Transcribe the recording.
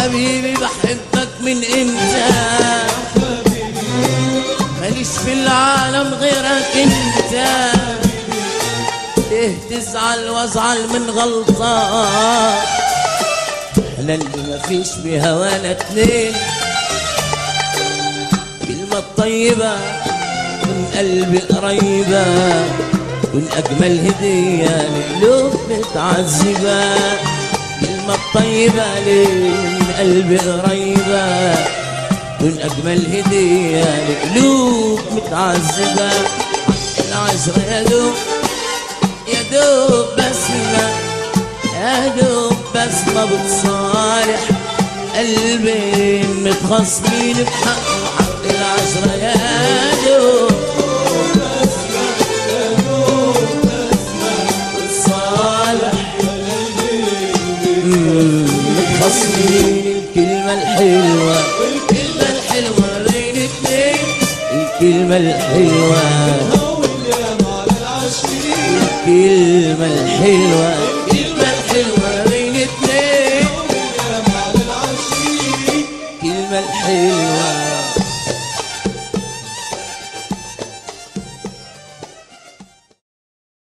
حبيبي بحبك من امتى ماليش في العالم غيرك انت ليه تزعل وازعل من غلطة احنا اللي مفيش بهوانا اتنين كلمة طيبة من قلبي قريبة من أجمل هدية لقلوب متعذبة كلمة طيبة لي من قلبي قريبة من أجمل هدية لقلوب متعذبة العشرة يا دوب يا دوب بسمة يا دوب بسمة بتصالح قلبين متخاصمين بحق حق العشرة يا دوب بتصالح مم، متخاصمين الكلمة الحلوة الكلمة الحلوة بين اتنين الكلمة الحلوة الكلمة الحلوة الكلمة الحلوة بين اتنين الكلمة الحلوة